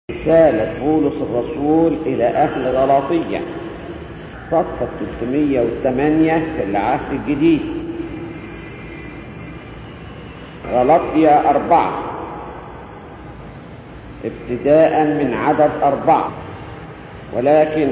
رسالة بولس الرسول إلى أهل غلاطية صفحة 308 في العهد الجديد غلطية أربعة ابتداء من عدد أربعة ولكن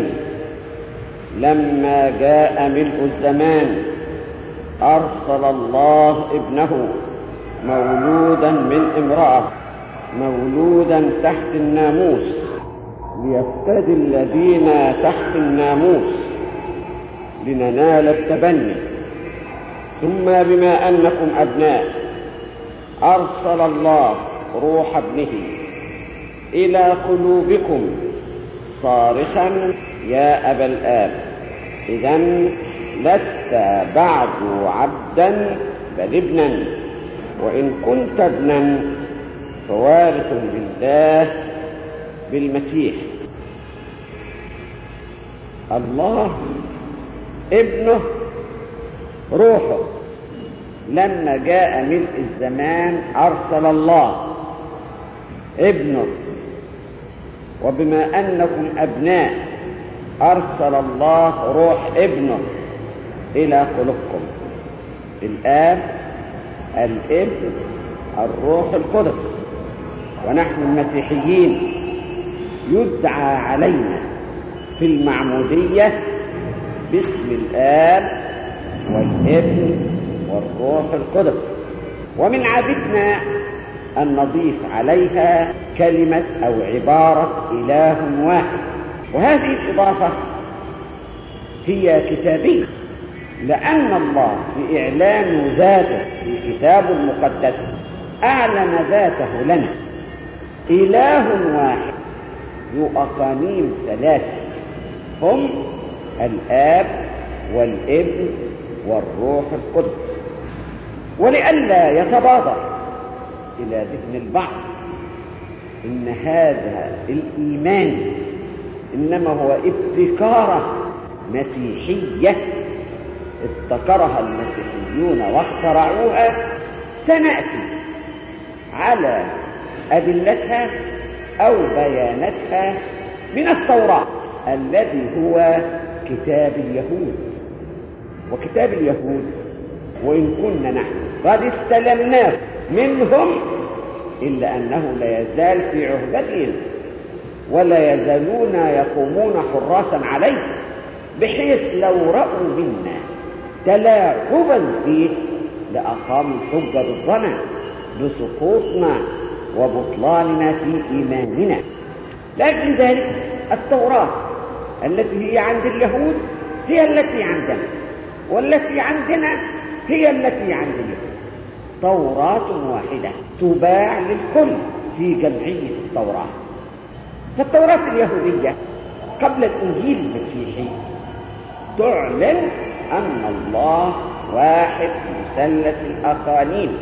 لما جاء ملء الزمان أرسل الله ابنه مولودا من امرأة مولودا تحت الناموس ليفتدي الذين تحت الناموس لننال التبني ثم بما أنكم أبناء أرسل الله روح ابنه إلى قلوبكم صارخا يا أبا الآب إذا لست بعد عبدا بل ابنا وإن كنت ابنا فوارث بالله بالمسيح الله ابنه روحه لما جاء ملء الزمان أرسل الله ابنه وبما أنكم أبناء أرسل الله روح ابنه إلى قلوبكم الآب الابن الروح القدس ونحن المسيحيين يدعى علينا في المعمودية باسم الآب والابن والروح القدس ومن عادتنا أن نضيف عليها كلمة أو عبارة إله واحد وهذه الإضافة هي كتابية لأن الله في إعلان ذاته في كتابه المقدس أعلن ذاته لنا إله واحد ذو أقانيم ثلاثة هم الآب والابن والروح القدس ولئلا يتبادر إلى ذهن البعض إن هذا الإيمان إنما هو ابتكارة مسيحية ابتكرها المسيحيون واخترعوها سنأتي على أدلتها أو بياناتها من التوراة الذي هو كتاب اليهود وكتاب اليهود وإن كنا نحن قد استلمناه منهم إلا أنه لا يزال في عهدتهم ولا يزالون يقومون حراسا عليه بحيث لو رأوا منا تلاعبا فيه لأقاموا الحجة ضدنا بسقوطنا وبطلاننا في إيماننا لكن ذلك التوراة التي هي عند اليهود هي التي عندنا والتي عندنا هي التي عند اليهود توراة واحدة تباع للكل في جمعية التوراة فالتوراة اليهودية قبل الإنجيل المسيحي تعلن أن الله واحد مثلث الأقانيم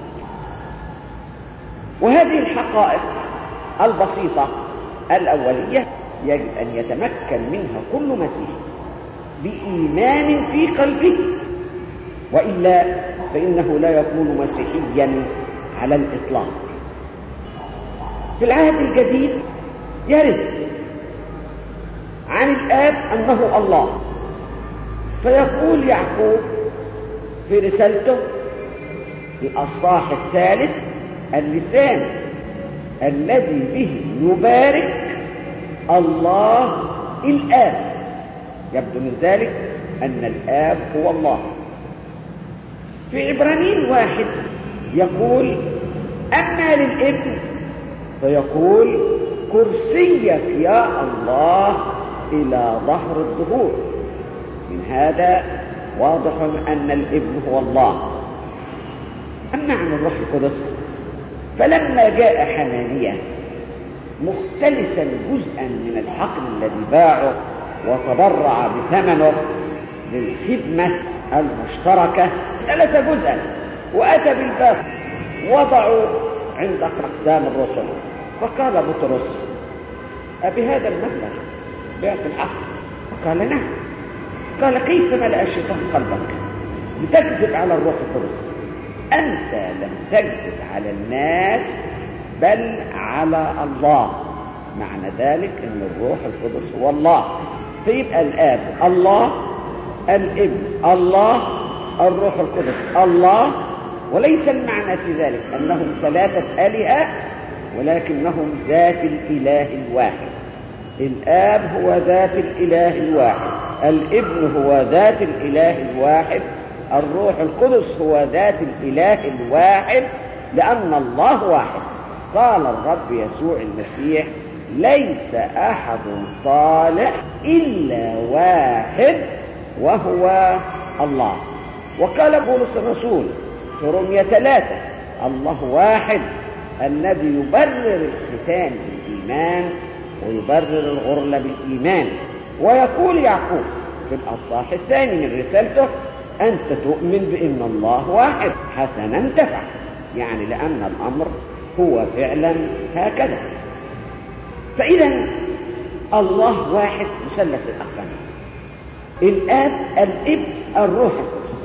وهذه الحقائق البسيطة الأولية يجب أن يتمكن منها كل مسيحي بإيمان في قلبه وإلا فإنه لا يكون مسيحيا على الإطلاق في العهد الجديد يرد عن الآب أنه الله فيقول يعقوب في رسالته الأصحاح الثالث اللسان الذي به يبارك الله الآب يبدو من ذلك أن الآب هو الله في عبرانيين واحد يقول أما للابن فيقول كرسيك يا الله إلى ظهر الظهور من هذا واضح أن الابن هو الله أما عن الروح القدس فلما جاء حنانية مختلسا جزءا من الحقل الذي باعه وتبرع بثمنه للخدمة المشتركة اختلس جزءا وأتى بالباقي وضعوا عند أقدام الرسل فقال بطرس أبهذا المبلغ بعت الحق قال نعم قال كيف ملأ الشيطان قلبك لتكذب على الروح القدس أنت لم تكذب على الناس بل على الله معنى ذلك ان الروح القدس هو الله فيبقى الاب الله الابن الله الروح القدس الله وليس المعنى في ذلك انهم ثلاثه الهه ولكنهم ذات الاله الواحد الاب هو ذات الاله الواحد الابن هو ذات الاله الواحد الروح القدس هو ذات الاله الواحد لان الله واحد قال الرب يسوع المسيح ليس احد صالح الا واحد وهو الله وقال بولس الرسول في رمية ثلاثة الله واحد الذي يبرر الختان بالإيمان ويبرر الغرلة بالإيمان ويقول يعقوب في الأصحاح الثاني من رسالته أنت تؤمن بأن الله واحد حسنا تفعل يعني لأن الأمر هو فعلا هكذا فإذا الله واحد مثلث الأقدام الآب الابن الروح القدس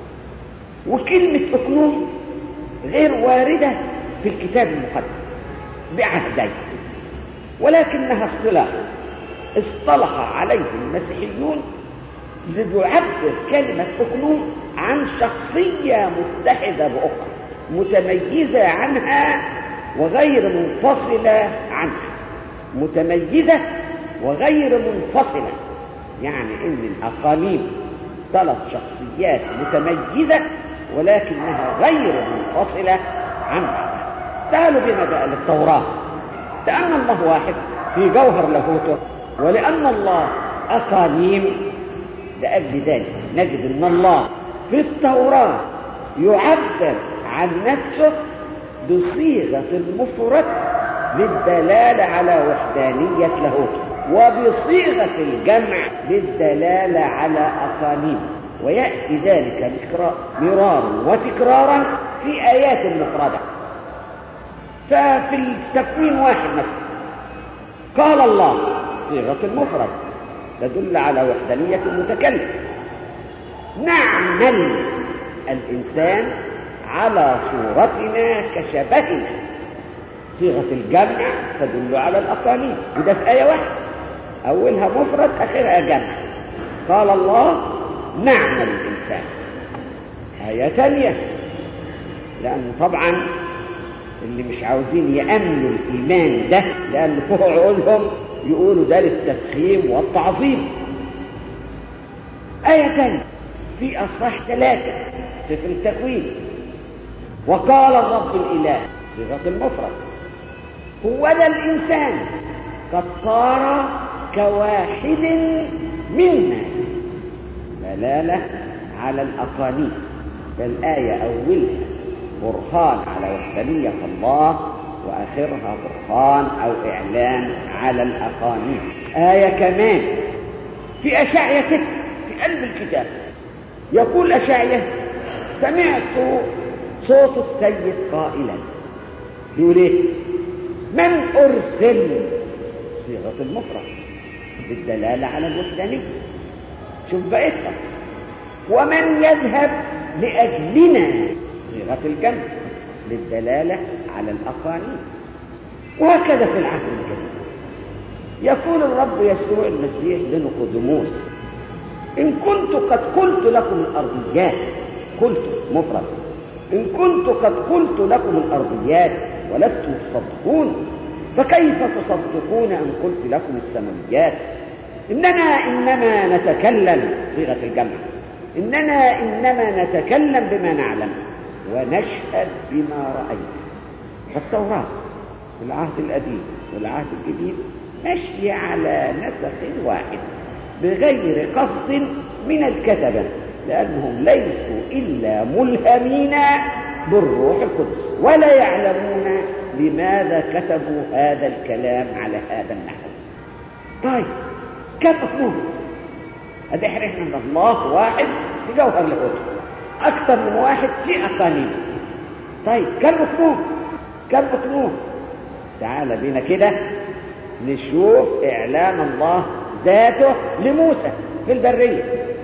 وكلمة أقنوم غير واردة في الكتاب المقدس بعهدين ولكنها اصطلاح اصطلح عليه المسيحيون ليعبر كلمة أقنوم عن شخصية متحدة بأخرى متميزة عنها وغير منفصلة عنها متميزة وغير منفصلة يعني ان الاقانيم ثلاث شخصيات متميزة ولكنها غير منفصلة عن بعضها تعالوا بنا بقى للتوراة لأن الله واحد في جوهر لاهوته ولأن الله أقانيم لأجل ذلك نجد أن الله في التوراة يعبر عن نفسه بصيغة المفرد للدلالة على وحدانية لاهوته وبصيغة الجمع للدلالة على أقانيم ويأتي ذلك مرارا وتكرارا في آيات مفردة ففي التكوين واحد مثلا قال الله صيغة المفرد تدل على وحدانية المتكلم نعمل الإنسان على صورتنا كشبهنا صيغة الجمع تدل على الأقانيم وده في آية واحدة أولها مفرد آخرها جمع قال الله نعمل الإنسان آية ثانية لأن طبعا اللي مش عاوزين يأمنوا الإيمان ده لأن فوق عقولهم يقولوا ده للتفخيم والتعظيم آية ثانية في أصح ثلاثة سفر التكوين وقال الرب الإله صيغة المفرد هو ذا الإنسان قد صار كواحد منا دلالة على الأقانيم فالآية أولها برهان على وحدانية الله وآخرها برهان أو إعلان على الأقانيم آية كمان في أشعية ست في قلب الكتاب يقول أشعية سمعت صوت السيد قائلا يقول ايه من أرسل صيغة المفرد بالدلالة على الوحدانية شوف بقيتها ومن يذهب لأجلنا صيغة الجمع للدلالة على الأقانيم وهكذا في العهد الجديد يقول الرب يسوع المسيح لنقودموس إن كنت قد قلت لكم الأرضيات قلت مفرد إن كنت قد قلت لكم الأرضيات ولستم تصدقون فكيف تصدقون أن قلت لكم السماويات إننا إنما نتكلم صيغة الجمع إننا إنما نتكلم بما نعلم ونشهد بما رأينا فالتوراة العهد القديم والعهد الجديد ماشية على نسق واحد بغير قصد من الكتبة لأنهم ليسوا إلا ملهمين بالروح القدس ولا يعلمون لماذا كتبوا هذا الكلام على هذا النحو طيب كم أفنون هذا احنا ان الله واحد في جوهر لاهوته اكثر من واحد في اقانيم طيب كم مطلوب كم مطلوب تعال بينا كده نشوف اعلان الله ذاته لموسى في البريه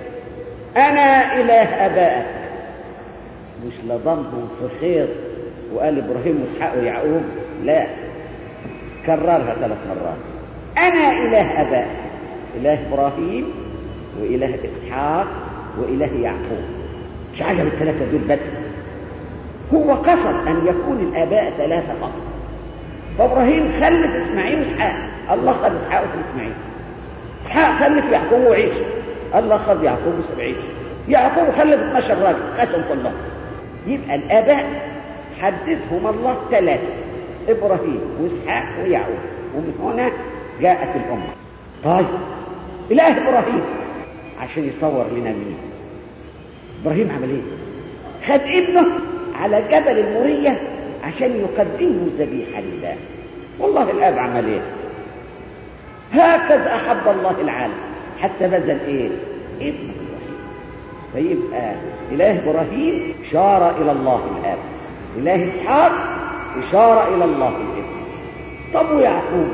انا اله ابائك مش لضمهم في خير وقال ابراهيم واسحاق ويعقوب لا كررها ثلاث مرات أنا إله أباء إله إبراهيم وإله إسحاق وإله يعقوب مش عجب الثلاثة دول بس هو قصد أن يكون الآباء ثلاثة فقط فإبراهيم خلف إسماعيل وإسحاق الله خد إسحاق واسم إسماعيل إسحاق خلف يعقوب وعيسى الله خد يعقوب واسم عيسى يعقوب خلف 12 راجل خدهم كلهم يبقى الآباء حددهم الله ثلاثة إبراهيم وإسحاق ويعقوب ومن هنا جاءت الأمة طيب إله إبراهيم عشان يصور لنا مين إبراهيم عمل إيه خد ابنه على جبل المورية عشان يقدمه ذبيحة لله والله الآب عمل إيه هكذا أحب الله العالم حتى بذل إيه ابنه إبراهيم فيبقى إله إبراهيم إشارة إلى الله الآب إله إسحاق إشارة إلى الله الابن طب ويعقوب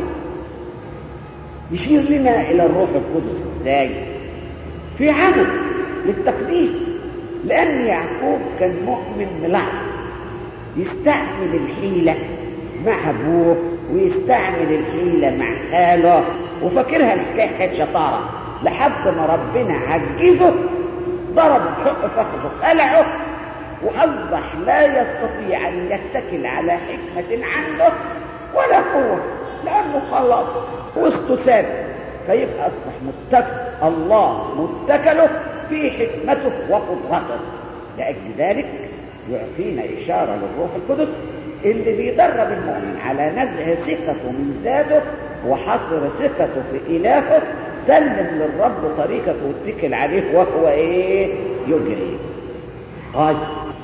يشير لنا إلى الروح القدس إزاي في عمل للتقديس لأن يعقوب كان مؤمن ملعب يستعمل الحيلة مع أبوه ويستعمل الحيلة مع خاله وفاكرها الحكاية حكاية شطارة لحد ما ربنا عجزه ضرب حق فخذه خلعه وأصبح لا يستطيع أن يتكل على حكمة عنده ولا قوة لأنه خلاص وسطه ثابت فيبقى أصبح متكل الله متكله في حكمته وقدرته لأجل ذلك يعطينا إشارة للروح القدس اللي بيدرب المؤمن على نزع ثقته من ذاته وحصر ثقته في إلهه سلم للرب طريقته واتكل عليه وهو ايه يجري طيب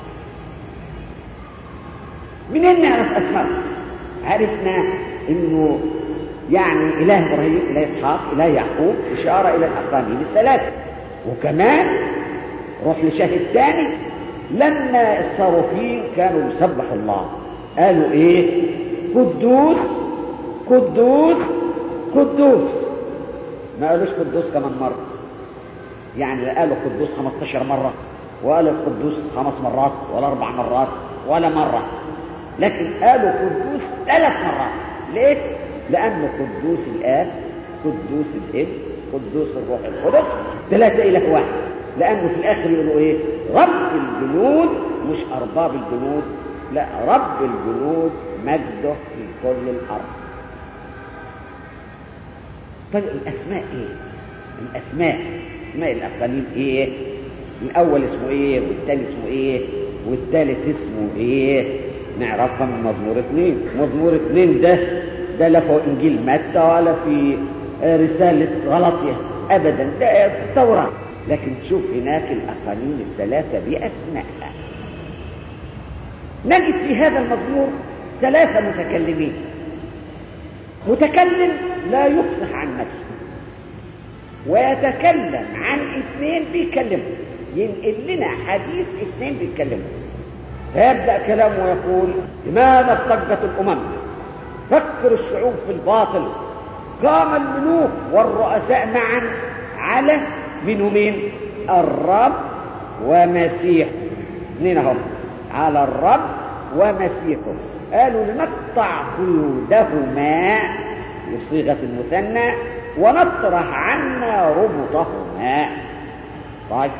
منين نعرف اسماء عرفنا انه يعني اله ابراهيم اله اسحاق اله يعقوب اشاره الى الاقانيم الثلاثه وكمان روح لشاهد تاني لما الصاروخين كانوا يسبحوا الله قالوا ايه قدوس قدوس قدوس ما قالوش قدوس كمان مرة يعني لا قالوا قدوس 15 مرة وقالوا القدوس خمس مرات ولا أربع مرات ولا مرة لكن قالوا قدوس ثلاث مرات ليه؟ لأنه قدوس الآب قدوس الابن قدوس الروح القدس ثلاثة إله واحد لأنه في الآخر يقولوا إيه؟ رب الجنود مش أرباب الجنود لا رب الجنود مجده في كل الأرض طيب الأسماء إيه؟ الأسماء أسماء الأقاليم إيه؟ الأول اسمه إيه؟ والتاني اسمه إيه؟ والتالت اسمه إيه؟ نعرفها من مزمور اثنين مزمور اثنين ده ده لا في إنجيل متى ولا في رسالة غلطية أبدا ده في التوراة لكن تشوف هناك الأقاليم الثلاثة بأسمائها نجد في هذا المزمور ثلاثة متكلمين متكلم لا يفصح عن نفسه ويتكلم عن اثنين بيكلموا ينقل لنا حديث اثنين بيتكلموا فيبدأ كلامه ويقول لماذا ارتجت الأمم فكر الشعوب في الباطل قام الملوك والرؤساء معا على منه مين الرب ومسيحه اثنين اهو على الرب ومسيحه قالوا لنقطع قيودهما بصيغة المثنى ونطرح عنا ربطهما طيب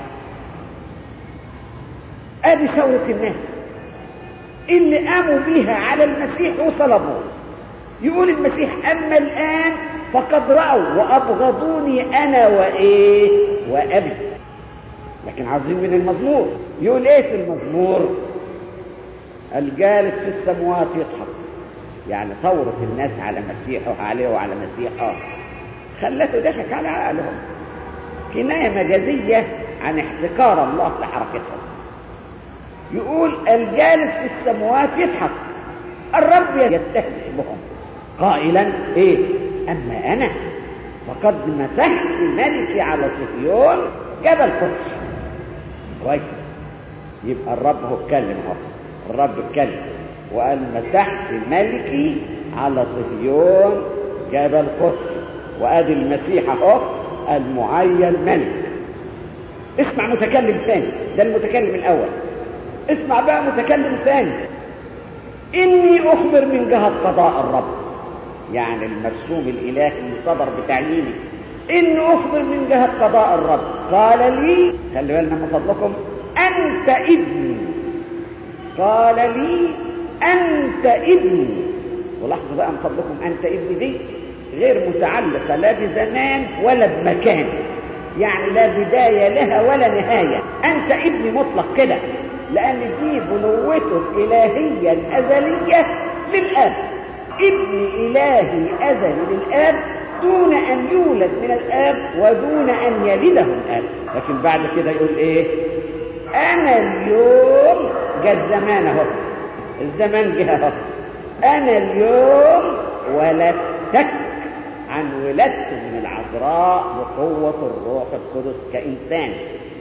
ادي ثورة الناس اللي قاموا بيها على المسيح وصلبوه يقول المسيح اما الان فقد رأوا وابغضوني انا وايه وابي لكن عاوزين من المزمور يقول ايه في المزمور الجالس في السموات يضحك يعني ثورة الناس على مسيحه عليه وعلى مسيحه خلته ضحك على عقلهم كناية مجازية عن احتكار الله لحركتهم يقول الجالس في السموات يضحك الرب يستهزئ بهم قائلا ايه اما انا فقد مسحت ملكي على صهيون جبل قدس كويس يبقى الرب هو اتكلم اهو الرب اتكلم وقال مسحت ملكي على صهيون جبل قدس وادي المسيح اهو المعين ملك اسمع متكلم ثاني ده المتكلم الاول اسمع بقى متكلم ثاني اني اخبر من جهه قضاء الرب يعني المرسوم الإلهي اللي صدر بتعييني إن أخبر من جهة قضاء الرب قال لي خلي بالنا من فضلكم أنت ابني قال لي أنت ابني ولاحظوا بقى من فضلكم أنت ابني دي غير متعلقة لا بزمان ولا بمكان يعني لا بداية لها ولا نهاية أنت ابني مطلق كده لأن دي بنوته الإلهية الأزلية للآب ابن إلهي أزلي للآب دون أن يولد من الآب ودون أن يلده الآب لكن بعد كده يقول إيه أنا اليوم جاء الزمان أهو الزمان جه أهو أنا اليوم ولدتك عن ولادته من العذراء بقوة الروح القدس كإنسان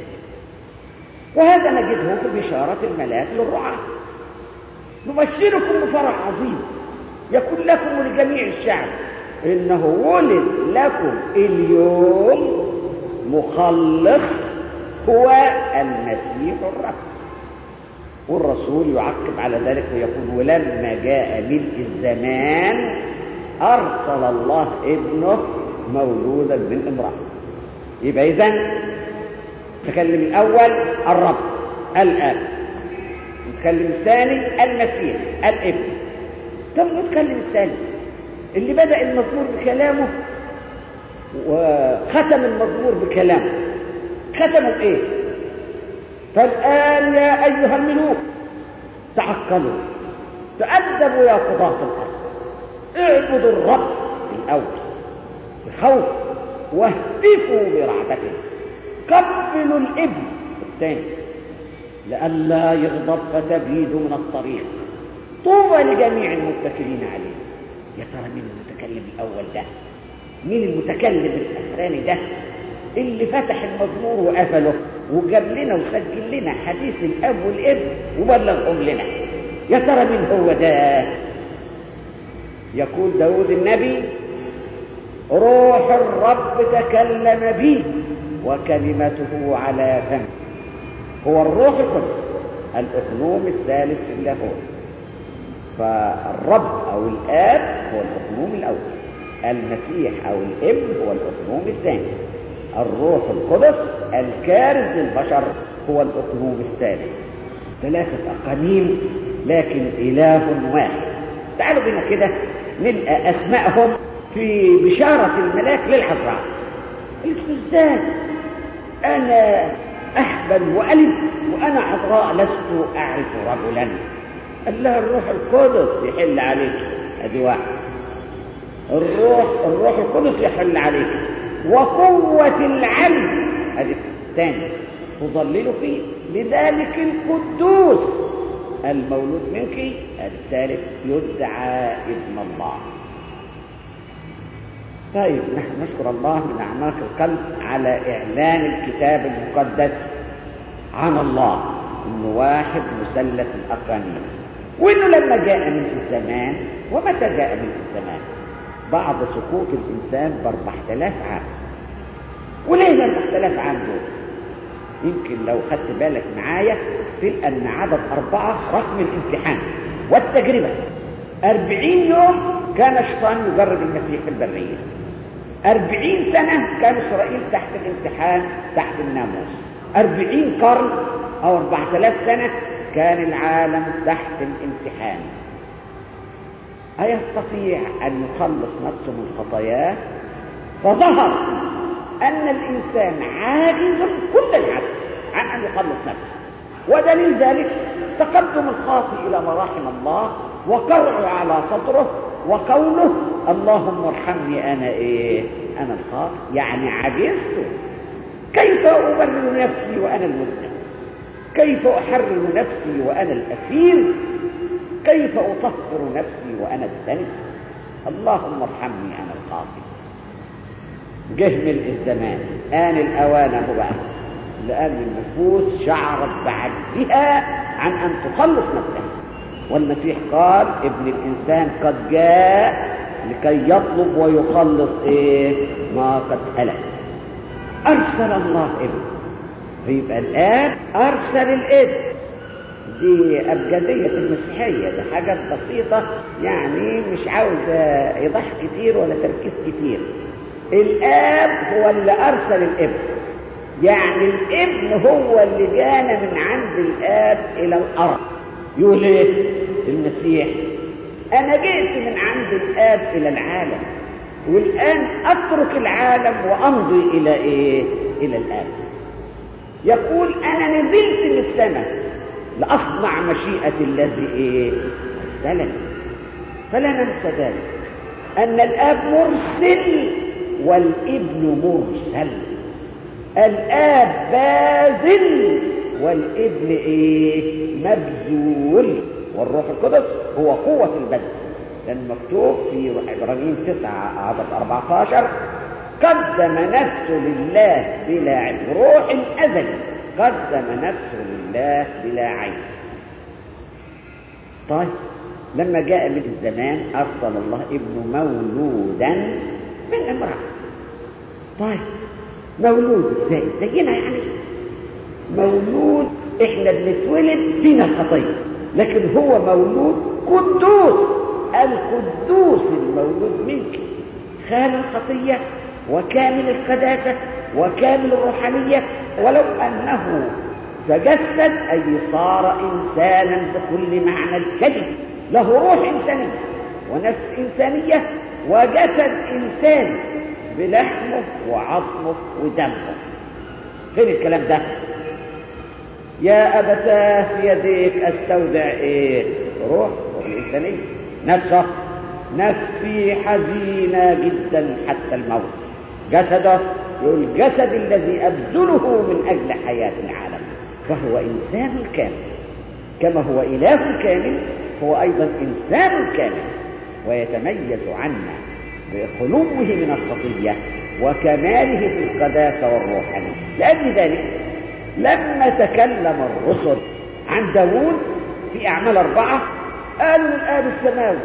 وهذا نجده في بشارة الملاك للرعاة نبشركم بفرح عظيم يكون لكم ولجميع الشعب إنه ولد لكم اليوم مخلص هو المسيح الرب والرسول يعقب على ذلك ويقول ولما جاء ملء الزمان أرسل الله ابنه مولودا من امرأة يبقى إذن نتكلم الأول الرب الآب نتكلم الثاني المسيح الابن طب نتكلم الثالث اللي بدأ المزمور بكلامه وختم المزمور بكلامه ختموا بإيه؟ فالآن يا أيها الملوك تعقلوا تأدبوا يا قضاة الأرض اعبدوا الرب الأول بخوف واهتفوا برعبته قبلوا الابن الثاني لئلا يغضب فتبيدوا من الطريق طوبى لجميع المتكلين عليه يا ترى مين المتكلم الاول ده مين المتكلم الاخراني ده اللي فتح المزمور وقفله وجاب لنا وسجل لنا حديث الاب والابن وبلغهم لنا يا ترى مين هو ده يقول داود النبي روح الرب تكلم بي وكلمته على فم هو الروح القدس الأقنوم الثالث في اللاهوت فالرب أو الآب هو الأقنوم الأول المسيح أو الابن هو الأقنوم الثاني الروح القدس الكارز للبشر هو الأقنوم الثالث ثلاثة أقانيم لكن إله واحد تعالوا بنا كده نلقى أسمائهم في بشارة الملاك للعذراء قلت له ازاي انا احبل والد وانا عذراء لست اعرف رجلا قال لها الروح القدس يحل عليك ادي واحد الروح الروح القدس يحل عليك وقوة العلم ادي الثاني تضلل فيه لذلك القدوس المولود منك الثالث يدعى ابن الله طيب نحن نشكر الله من أعماق القلب على إعلان الكتاب المقدس عن الله إنه واحد مثلث الأقانيم وإنه لما جاء من الزمان ومتى جاء من الزمان بعد سقوط الإنسان بأربعة آلاف عام وليه الأربعة آلاف عام دول يمكن لو خدت بالك معايا تلقى أن عدد أربعة رقم الامتحان والتجربة أربعين يوم كان الشيطان يجرب المسيح في البرية أربعين سنة كان إسرائيل تحت الامتحان تحت الناموس أربعين قرن أو أربعة آلاف سنة كان العالم تحت الامتحان أيستطيع أن يخلص نفسه من خطاياه فظهر أن الإنسان عاجز كل العجز عن أن يخلص نفسه ودليل ذلك تقدم الخاطئ إلى مراحم الله وقرع على صدره وقوله اللهم ارحمني أنا إيه أنا الخاطئ يعني عجزت كيف أبرر نفسي وأنا المذنب كيف أحرر نفسي وأنا الأسير كيف أطهر نفسي وأنا الدنس اللهم ارحمني أنا الخاطئ جه ملء الزمان آن الأوان هو بقى لأن النفوس شعرت بعجزها عن أن تخلص نفسها والمسيح قال ابن الإنسان قد جاء لكي يطلب ويخلص إيه ما قد هلك أرسل الله ابن فيبقى الآب أرسل الابن دي أبجدية المسيحية دي حاجات بسيطة يعني مش عاوز إيضاح كتير ولا تركيز كتير الآب هو اللي أرسل الابن يعني الابن هو اللي جانا من عند الآب إلى الأرض يقول إيه المسيح أنا جئت من عند الآب إلى العالم والآن أترك العالم وأمضي إلى إيه إلى الآب يقول أنا نزلت من السماء لأصنع مشيئة الذي إيه أرسلني فلا ننسى ذلك أن الآب مرسل والابن مرسل الآب باذل والابن إيه مبذول والروح القدس هو قوة البذل لأن مكتوب في إبراهيم 9 عدد 14 قدم نفسه لله بلا علم روح أزلي قدم نفسه لله بلا عين طيب لما جاء من الزمان أرسل الله ابنه مولودا من امرأة طيب مولود ازاي زينا يعني مولود احنا بنتولد فينا الخطيه لكن هو مولود قدوس القدوس المولود منك خال الخطيه وكامل القداسه وكامل الروحانيه ولو انه تجسد اي صار انسانا بكل معنى الكلمه له روح انسانيه ونفس انسانيه وجسد انساني بلحمه وعظمه ودمه فين الكلام ده يا أبتاه في يديك أستودع إيه روح روح الإنسانية نفسه نفسي حزينة جدا حتى الموت جسده يقول الجسد الذي أبذله من أجل حياة العالم فهو إنسان كامل كما هو إله كامل هو أيضا إنسان كامل ويتميز عنا بخلوه من الخطية وكماله في القداسة والروحانية لأجل ذلك لما تكلم الرسل عن داوود في أعمال أربعة قالوا للآب السماوي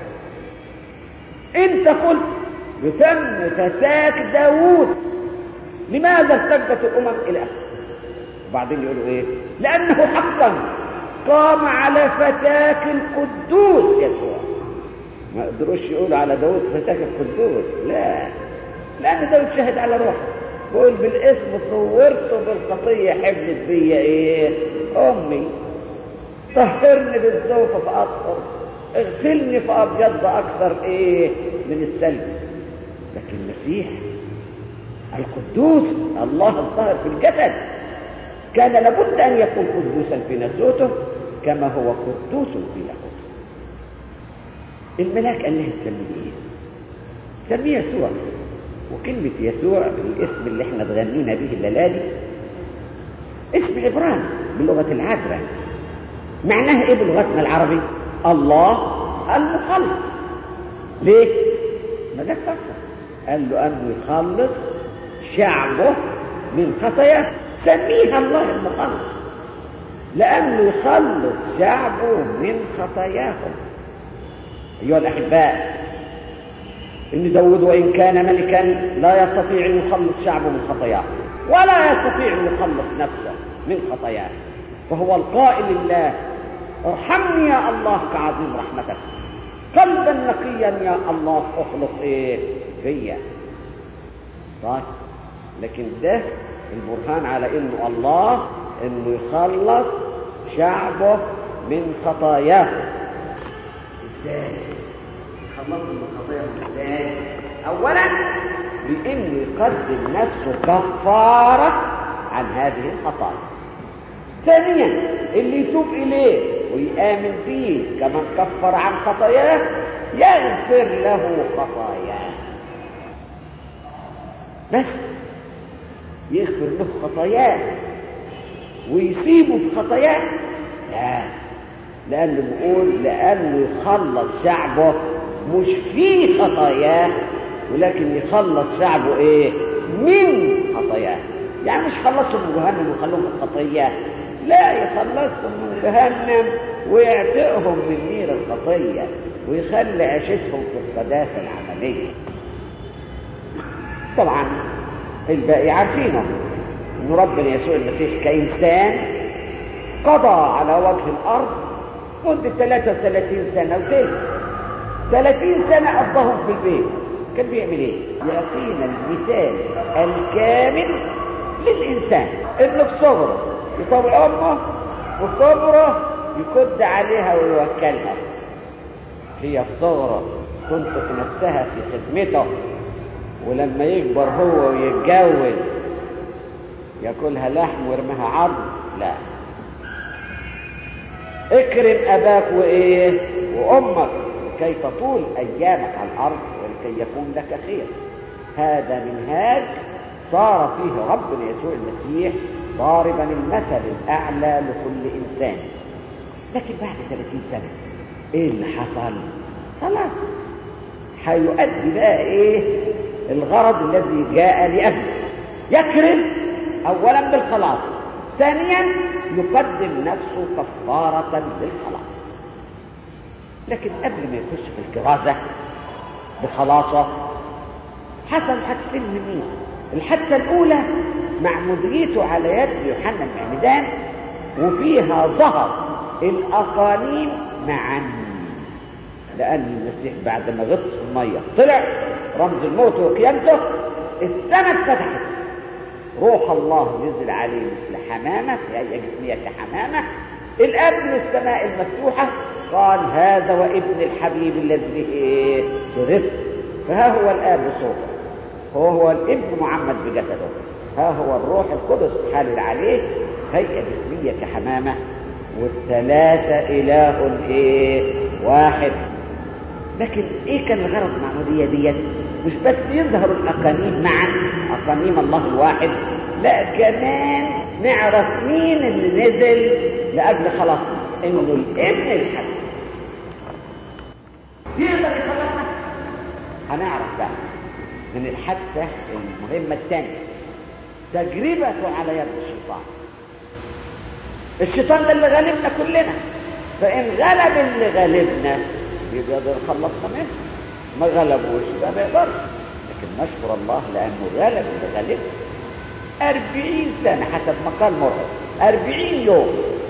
أنت قلت بفم فتاك داوود لماذا ارتدت الأمم إلى آخره وبعدين يقولوا إيه لأنه حقا قام على فتاك القدوس يسوع ما قدروش يقولوا على داود فتاك القدوس لا لأن داود شهد على روحه بقول بالاسم صورته بالخطية حبلت بيا ايه امي طهرني بالزوف فاطهر اغسلني فابيض اكثر ايه من السلب لكن المسيح القدوس الله الظاهر في الجسد كان لابد ان يكون قدوسا في نسوته كما هو قدوس في لاهوته الملاك قال لها تسميه ايه سميه يسوع وكلمة يسوع الاسم اللي احنا اتغنينا به الليلة دي اسم عبراني بلغة العذراء معناه ايه بلغتنا العربي الله المخلص ليه ما ده فسر قال له انه يخلص شعبه من خطاياه سميها الله المخلص لانه يخلص شعبه من خطاياهم ايها الاحباء ان داود وان كان ملكا لا يستطيع ان يخلص شعبه من خطاياه ولا يستطيع ان يخلص نفسه من خطاياه وهو القائل لله ارحمني يا الله كعظيم رحمتك قلبا نقيا يا الله اخلق ايه فيا طيب لكن ده البرهان على انه الله انه يخلص شعبه من خطاياه ازاي يخلصوا من خطاياهم ازاي اولا بانه يقدم نفسه كفاره عن هذه الخطايا ثانيا اللي يتوب اليه ويامن به كمن كفر عن خطاياه يغفر له خطاياه بس يغفر له خطاياه ويسيبه في خطاياه لا لانه بيقول لانه يخلص شعبه مش في خطاياه ولكن يخلص شعبه ايه من خطاياه يعني مش خلصهم من جهنم ويخلوهم في الخطيه لا يخلصهم من جهنم ويعتقهم من نير الخطيه ويخلي عيشتهم في القداسه العمليه طبعا الباقي عارفينه ان ربنا يسوع المسيح كانسان قضى على وجه الأرض مدة 33 سنة وتلك 30 سنة قضاهم في البيت كان بيعمل ايه يعطينا المثال الكامل للإنسان ابنه في صغره يطوع أمه وفي كبره يكد عليها ويوكلها هي في صغره تنفق نفسها في خدمته ولما يكبر هو ويتجوز ياكلها لحم ويرميها عظم لا اكرم اباك وايه وامك لكي تطول ايامك على الارض ولكي يكون لك خير هذا منهاج صار فيه ربنا يسوع المسيح ضاربا المثل الاعلى لكل انسان لكن بعد 30 سنه ايه اللي حصل خلاص هيؤدي بقى ايه الغرض الذي جاء لاجله يكرز اولا بالخلاص ثانيا يقدم نفسه كفاره للخلاص لكن قبل ما يخش في الكرازه بخلاصه حصل حادثين مين الحادثه الاولى معموديته على يد يوحنا المعمدان وفيها ظهر الاقانيم معا لان المسيح بعد ما غطس في الميه طلع رمز الموت وقيامته السماء اتفتحت روح الله نزل عليه مثل حمامه في اي جسميه كحمامه الاب من السماء المفتوحه قال هذا وابن الحبيب الذي به سررت فها هو الاب بصوته هو هو الابن معمد بجسده ها هو الروح القدس حالل عليه هيئه جسميه كحمامه والثلاثه اله ايه واحد لكن ايه كان الغرض من المعموديه ديت مش بس يظهر الاقانيم معا اقانيم الله الواحد لا كمان نعرف مين اللي نزل لاجل خلاصنا انه الابن الحبيب يقدر يخلصنا هنعرف بقى من الحادثه المهمه الثانيه تجربته على يد الشيطان الشيطان ده اللي غالبنا كلنا فان غلب اللي غالبنا يبقى يقدر يخلصنا منه ما غلبوش يبقى ما يقدرش لكن نشكر الله لانه غلب اللي غالبنا أربعين سنة حسب ما قال مرقس أربعين يوم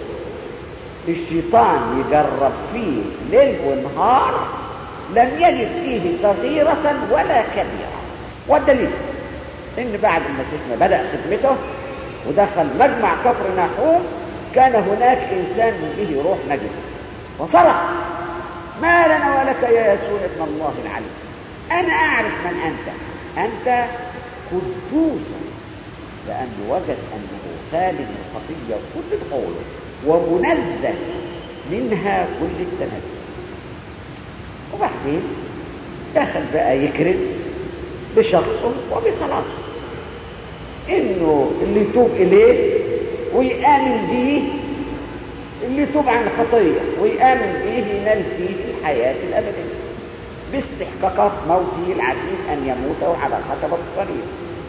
الشيطان يجرب فيه ليل ونهار لم يجد فيه صغيرة ولا كبيرة والدليل ان بعد المسيح ما بدأ خدمته ودخل مجمع كفر ناحوم كان هناك انسان به روح نجس وصرخ ما لنا ولك يا يسوع ابن الله العلي انا اعرف من انت انت قدوس لانه وجد انه خالي من الخطيه كل القول ومنزل منها كل التنزل وبعدين دخل بقى يكرز بشخصه وبخلاصه انه اللي يتوب اليه ويآمن به اللي يتوب عن الخطيه ويآمن به ينال فيه الحياه الابديه باستحقاقات موته العتيد ان يموت على خشبه الصليب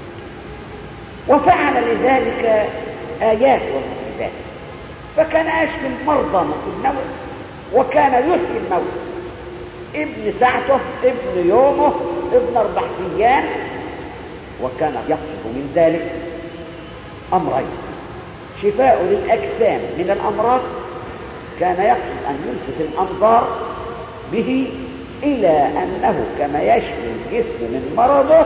وفعل لذلك ايات ومعجزات فكان يشفي المرضى من النوم وكان يحيي الموت ابن ساعته ابن يومه ابن اربع ايام وكان يقصد من ذلك امرين شفاء للاجسام من الامراض كان يقصد ان يلفت الانظار به الى انه كما يشفي الجسم من مرضه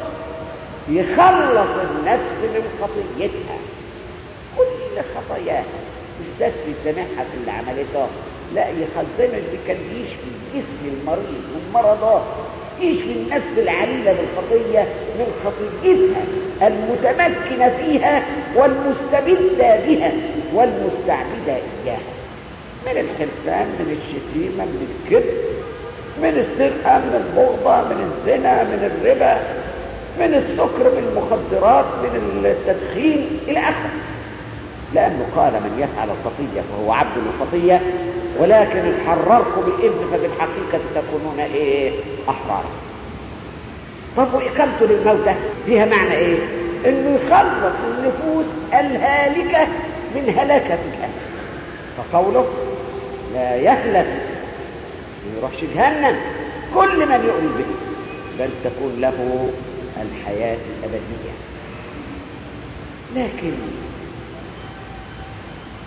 يخلص النفس من خطيتها كل خطاياها مش بس يسامحها في اللي عملته لا يخزن اللي كان يشفي جسم المريض من مرضه يشفي النفس العليلة بالخطية من خطيتها المتمكنة فيها والمستبدة بها والمستعبدة إياها من الحرفان من الشتيمة من الكذب من السرقة من البغضة من الزنا من الربا من السكر من المخدرات من التدخين إلى آخره لأنه قال من يفعل الخطية فهو عبد الخطية ولكن إن حرركم الابن فبالحقيقة تكونون إيه أحرارا طب وإقامته للموتى فيها معنى إيه إنه يخلص النفوس الهالكة من هلاكة الأهل فقوله لا يهلك ما يروحش جهنم كل من يؤمن به بل تكون له الحياة الأبدية لكن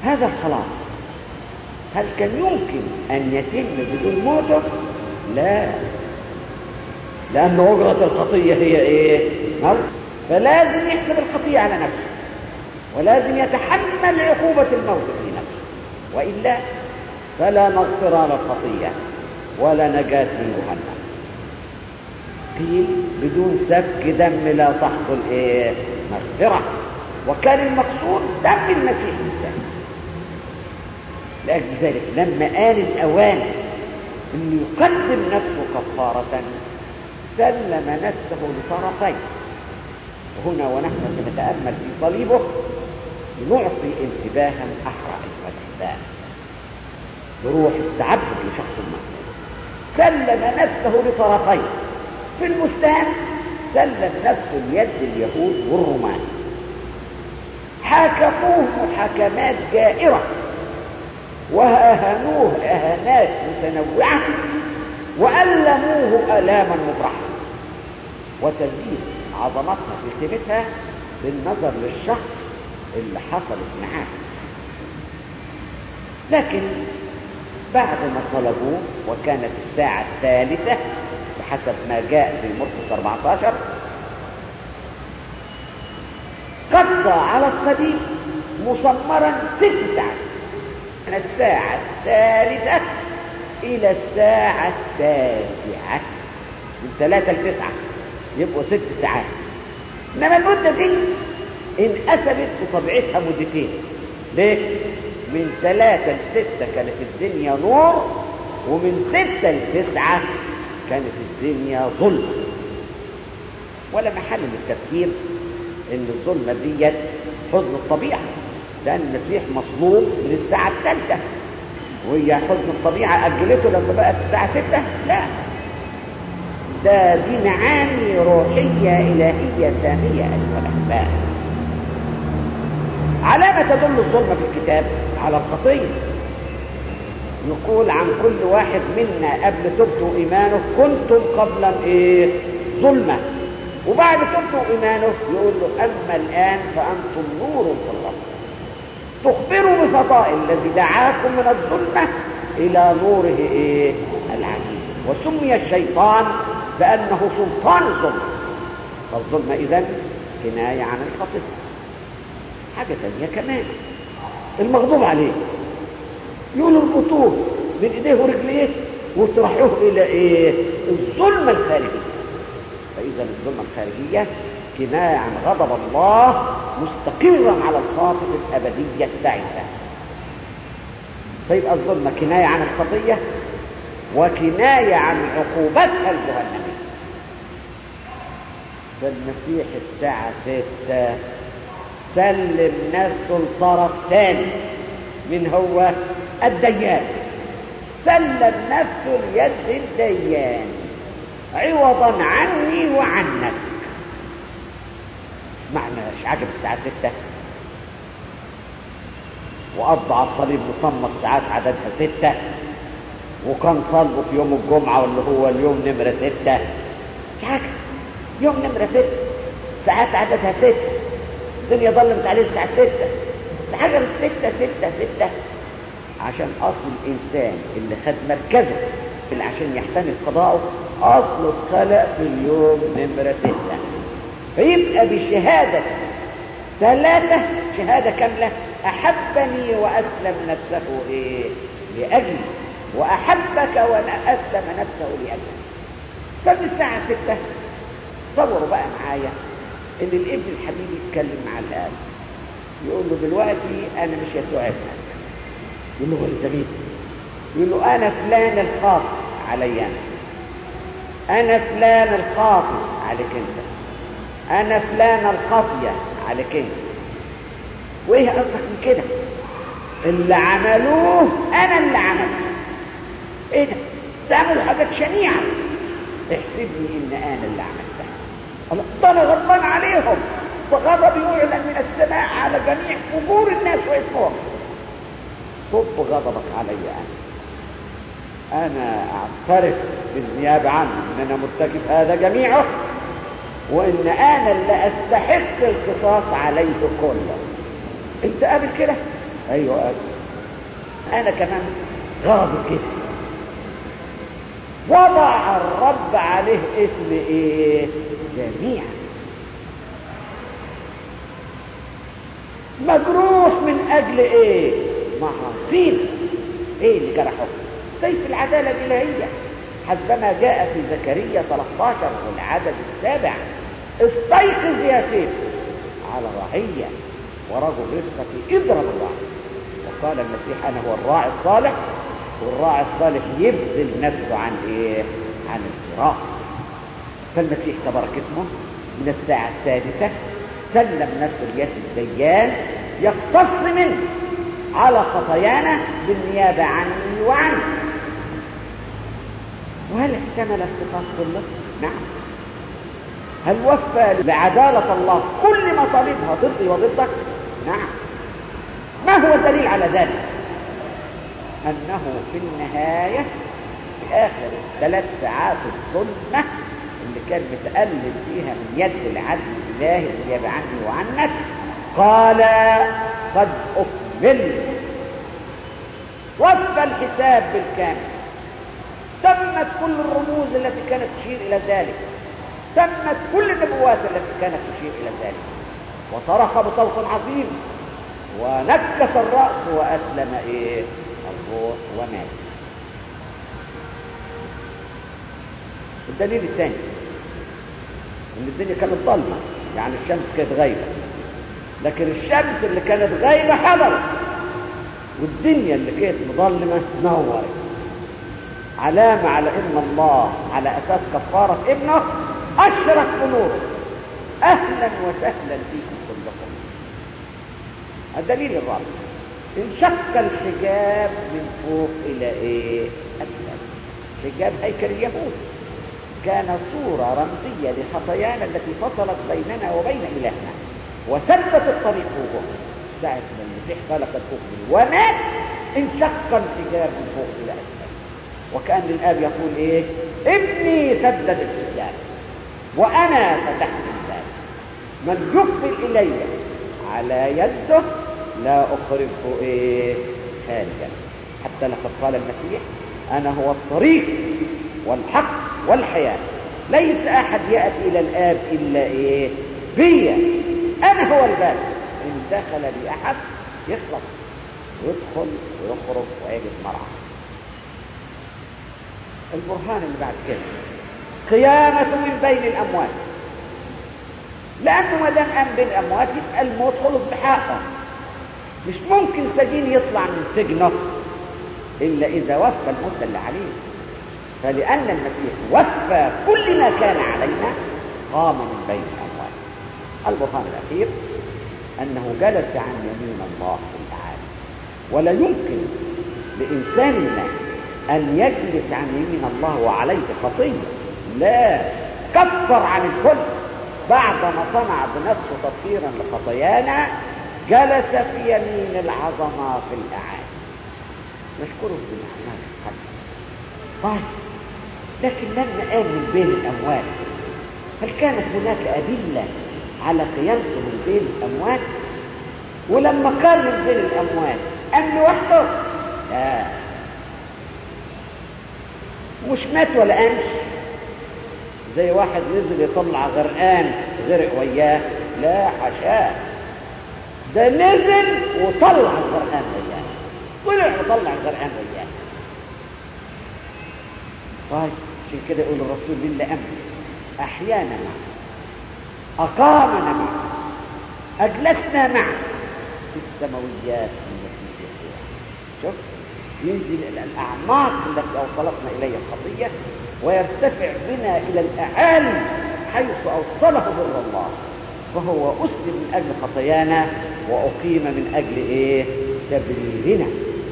هذا الخلاص هل كان يمكن أن يتم بدون موته لا لأن أجرة الخطية هي إيه موت فلازم يحسب الخطية على نفسه ولازم يتحمل عقوبة الموت في نفسه وإلا فلا مغفرة للخطية ولا نجاة من جهنم قيل بدون سفك دم لا تحصل ايه مغفرة وكان المقصود دم المسيح بالذات لأجل ذلك لما آن الأوان أن يقدم نفسه كفارة سلم نفسه لطرفين وهنا ونحن سنتأمل في صليبه نعطي انتباها أحرى الفتح بروح التعبد لشخص ما سلم نفسه لطرفين في المستهان سلم نفسه ليد اليهود والرومان حاكموه محاكمات جائرة وأهانوه أهانات متنوعة وألموه ألاما مبرحة وتزيد عظمتها في قيمتها بالنظر للشخص اللي حصلت معاه لكن بعد ما صلبوه وكانت الساعة الثالثة بحسب ما جاء في مرقس 14 قضى على الصليب مصمرا ست ساعات من الساعة الثالثة إلى الساعة التاسعة من ثلاثة لتسعة يبقوا ست ساعات إنما المدة دي انقسمت بطبيعتها مدتين ليه؟ من ثلاثة لستة كانت الدنيا نور ومن ستة لتسعة كانت الدنيا ظلمة ولا محل للتفكير ان الظلمة ديت حزن الطبيعة لأن المسيح مصلوب من الساعة الثالثة وهي حزن الطبيعة أجلته لما بقت الساعة ستة لا ده دي معاني روحية إلهية سامية أيها الأحباب على ما تدل الظلمة في الكتاب على الخطية يقول عن كل واحد منا قبل توبته وإيمانه كنتم قبلا إيه ظلمة وبعد توبته وإيمانه يقول له أما الآن فأنتم نور في الرب تخبروا بفضائل الذي دعاكم من الظلمة إلى نوره إيه العجيب وسمي الشيطان بأنه سلطان الظلمة فالظلمة إذن كناية عن الخطية حاجة تانية كمان المغضوب عليه يقولوا اربطوه من ايديه ورجليه وترحوه الى ايه الظلمة الخارجية فاذا الظلمة الخارجية كناية عن غضب الله مستقرا على الخاطئ الابدية التعيسة فيبقى الظلمة كناية عن الخطية وكناية عن عقوبتها الجهنمية فالمسيح الساعة ستة سلم نفسه لطرف تاني من هو الديان سلم نفسه ليد الديان عوضا عني وعنك معنى مش عاجب الساعة ستة وقضى على الصليب مصمر ساعات عددها ستة وكان صلبه في يوم الجمعة واللي هو اليوم نمرة ستة مش حاجة يوم نمرة ستة ساعات عددها ستة الدنيا ظلمت عليه الساعة ستة لحاجة من ستة ستة ستة عشان أصل الإنسان اللي خد مركزه اللي عشان يحتمل قضاءه أصله اتخلق في اليوم نمرة ستة فيبقى بشهادة ثلاثة شهادة كاملة أحبني وأسلم نفسه إيه؟ لأجلي وأحبك وأسلم نفسه لأجلي فمن الساعة ستة صوروا بقى معايا ان الابن الحبيب يتكلم مع الاب يقول له دلوقتي انا مش يسوع ابنك يقول له هو انت مين يقول له انا فلان الخاطئ علي انا انا فلان الخاطئ عليك انت انا فلان الخاطيه عليك انت وايه قصدك من كده اللي عملوه انا اللي عملته ايه ده تعملوا حاجات شنيعه احسبني ان انا اللي عملتها الله ده انا غضبان عليهم وغضب يعلن من السماء على جميع فجور الناس واسمهم صب غضبك علي انا انا اعترف بالنيابه عنه ان انا مرتكب هذا جميعه وان انا اللي استحق القصاص عليه كله انت قابل كده ايوه انا كمان غرضي كده وضع الرب عليه اسم ايه جميعا مجروح من اجل ايه معاصينا ايه اللي جرحه سيف العداله الالهيه حسبما جاء في زكريا 13 والعدد السابع استيقظ يا سيف على رعيه ورجل رفقتي اضرب الراعي وقال المسيح انا هو الراعي الصالح والراعي الصالح يبذل نفسه عن ايه عن الفراق فالمسيح تبارك اسمه من الساعة السادسة سلم نفسه ليد الديان يقتص منه على خطايانا بالنيابة عني وعنه وهل احتمل اختصاص كله؟ نعم هل وفى لعدالة الله كل مطالبها ضدي وضدك؟ نعم ما هو الدليل على ذلك؟ أنه في النهاية في آخر ثلاث ساعات الظلمة اللي كان متألم فيها من يد العدل الإلهي اللي جاب عني وعنك قال قد أكمل وفى الحساب بالكامل تمت كل الرموز التي كانت تشير إلى ذلك تمت كل النبوات التي كانت تشير إلى ذلك وصرخ بصوت عظيم ونكس الرأس وأسلم إيه الروح ومات الدليل الثاني ان الدنيا كانت ضلمه يعني الشمس كانت غايبه لكن الشمس اللي كانت غايبه حضرت والدنيا اللي كانت مظلمه نورت علامه على ان الله على اساس كفاره ابنه اشرك بنوره اهلا وسهلا فيكم كلكم الدليل الرابع انشق الحجاب من فوق الى ايه اسفل حجاب هيكل اليهود كان صورة رمزية لخطايانا التي فصلت بيننا وبين إلهنا وسدت الطريق فوقه ساعة ما المسيح قال قد أكمل ومات انشق الحجاب من فوق إلى أسفل وكأن الآب يقول إيه ابني سدد الحساب وأنا فتحت الباب من يقبل إلي على يده لا أخرجه إيه خارجا حتى لقد قال المسيح أنا هو الطريق والحق والحياة ليس أحد يأتي إلى الآب إلا إيه بيا أنا هو الباب إن دخل بي أحد يخلص ويدخل ويخرج ويجد مرعى البرهان اللي بعد كده قيامة من بين الأموات لأنه ما دام قام بين الأموات يبقى الموت خلص بحقه مش ممكن سجين يطلع من سجنه إلا إذا وفى المدة اللي عليه فلأن المسيح وفى كل ما كان علينا قام من بين الأموات البرهان الأخير أنه جلس عن يمين الله في الأعالي ولا يمكن لإنسان ما أن يجلس عن يمين الله وعليه خطية لا كفر عن الكل بعدما صنع بنفسه تطهيرا لخطايانا جلس في يمين العظمة في الأعالي نشكره بالأعمال الحسنة طيب لكن لما قام من بين الأموات هل كانت هناك أدلة على قيامته من بين الأموات ولما قام من بين الأموات قام لوحده لا مش مات ولا قامش زي واحد نزل يطلع غرقان غرق وياه لا حشاه ده نزل وطلع الغرقان وياه طلع وطلع الغرقان وياه طيب عشان كده يقول الرسول لله أمر أحيانا معه أقامنا معه أجلسنا معه في السماويات من المسيح يسوع شوف ينزل إلى الأعماق التي أوصلتنا إليها الخطية ويرتفع بنا إلى الأعالي حيث أوصله بر الله فهو أسلم من أجل خطايانا وأقيم من أجل إيه تبريرنا